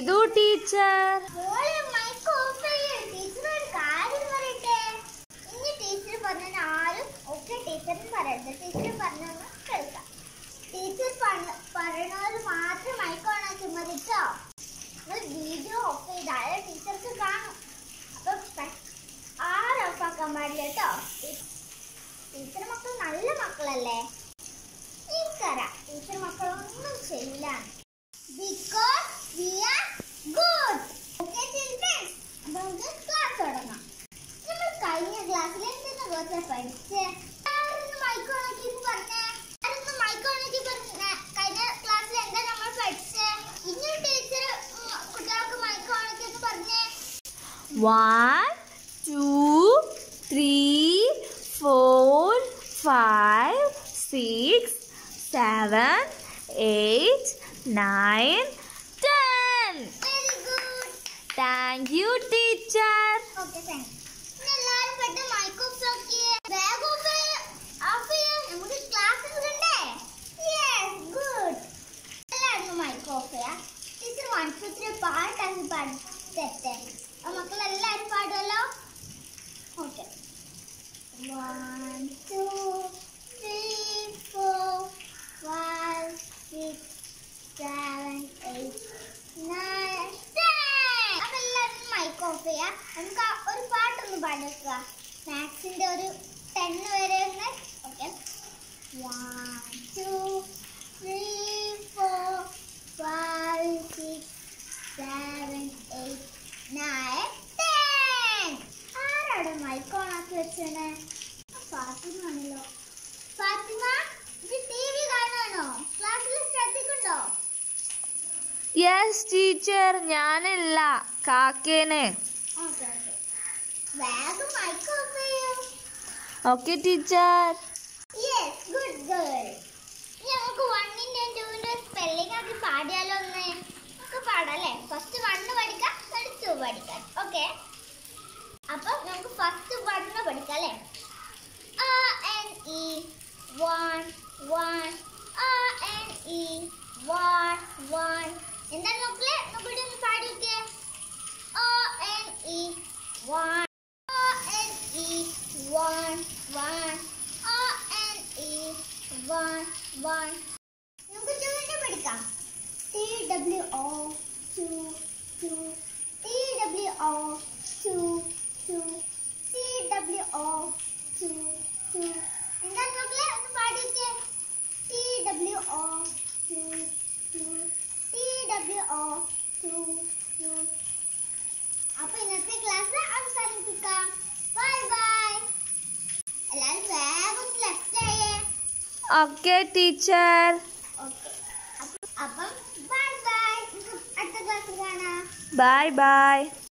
ചെയ്തു ടീച്ചർ മോളെ mic off ചെയ്യ് ടീച്ചർ ഒരു കാര്യം പറയട്ടെ ഇനി ടീച്ചർ പറഞ്ഞ ആരും ഒക്കെ ടീച്ചറിന് പറയരുത് ടീച്ചർ പറഞ്ഞൊന്ന് കേൾക്കാം ടീച്ചർ പറയണത് മാത്രം മൈക്ക് ഓൺ ആക്കി മതിട്ടോ നിങ്ങൾ വീഡിയോ ഓഫ് ചെയ്താലേ ടീച്ചർക്ക് കാണും അപ്പൊ പെ- ആരും ഓഫ് ആക്കാൻ പാടില്ല കേട്ടോ ടീച്ചർ മക്കൾ നല്ല മക്കളല്ലേ എനിക്കറിയാം ടീച്ചർ മക്കളൊന്നും ചെയ്യില്ല because we are good. Okay, children? അപ്പൊ നമുക്ക് ക്ലാസ് തുടങ്ങാം നമ്മൾ കഴിഞ്ഞ ക്ലാസ്സിൽ എന്തിനാ കുറച്ച് പഠിച്ചേ ആരൊന്ന് മൈക്ക് ഓണാക്കി പറഞ്ഞേ ആരൊന്ന് മൈക്ക് ഓണാക്കി പറഞ്ഞേ കഴിഞ്ഞ ക്ലാസ്സിൽ എന്താ നമ്മൾ പഠിച്ചേ ഇനി ടീച്ചർ കുട്ടികൾക്ക് മൈക്ക് ഓണാക്കി എന്ന് പറഞ്ഞേ one two three four five six seven eight nine ten very good thank you teacher okay thank ഇനി എല്ലാവരും പെട്ടെന്ന് മൈക്ക് ഓഫ് ആക്കിയേ ബാഗ് ഓഫ് ഓഫ് ചെയ്യേ നമുക്ക് ക്ലാസ് എടുക്കണ്ടേ യെസ് ഗുഡ് എല്ലാവരും മൈക്ക് ഓഫ് ചെയ്യാം ടീച്ചർ വൺ ടു ത്രീ പാട്ടാക്കി പാടത്തെ മക്കളെല്ലാവരും പാടുമല്ലോ okay one two three four five six seven eight nine ten അപ്പൊ എല്ലാവരും മൈക്ക് ഓഫ് ചെയ്യാം നമുക്ക് ആ ഒരു പാട്ടൊന്ന് പാടിക്കുക മാത്സിന്റെ ഒരു ടെൻ വരെ okay one two three four five six seven eight nine ten ആരാണ് മൈക്ക് ഓൺ ആക്കി വെച്ചത് ഫാത്തിമ ആണല്ലോ ഫാത്തിമ ഇത് ടി വി കാണുവാണോ ക്ലാസ്സിൽ ശ്രദ്ധിക്കുന്നുണ്ടോ യെസ് ടീച്ചർ ഞാനല്ല കാക്കേനെ ഓക്കെ ഓക്കെ വേഗം മൈക്ക് ഓഫ് ചെയ്യൂ okay teacher yes good girl നമുക്ക് വണ്ണിന്റെ ടൂവിന്റെ സ്പെല്ലിംഗ് ആക്കി പാടിയാലോ ഒന്ന് നമുക്ക് പാടാം അല്ലേ ഫസ്റ്റ് വണ്ണ് പഠിക്കാം എന്നിട്ട് ടു പഠിക്കാം ഓക്കെ അപ്പൊ നമുക്ക് ഫസ്റ്റ് വണ്ണ് പഠിക്കാം അല്ലേ ആ എൻ ഇ വൺ വൺ ആ എൻ ഇ വൺ വൺ എന്താണ് നോക്കില്ലേ നോക്കിട്ട് ഒന്ന് പാടി നോക്കിയേ O N E one. O N E one one. O N E one one. നമുക്ക് ചുവണ്ട് പഠിക്കാം T W O two two. T W O two two. T W O two two. എന്താ നോക്കില്ലേ ഒന്ന് പാടിക്കേ T W O two two. T W O two two. അപ്പൊ ഇന്നത്തെ class അവസാനിപ്പിക്കാം bye bye എല്ലാരും വേഗം left ആയേ ഓക്കെ ടീച്ചർ ഓക്കെ അപ്പം bye bye അടുത്ത ക്ലാസ്സിൽ കാണാം ബൈ ബൈ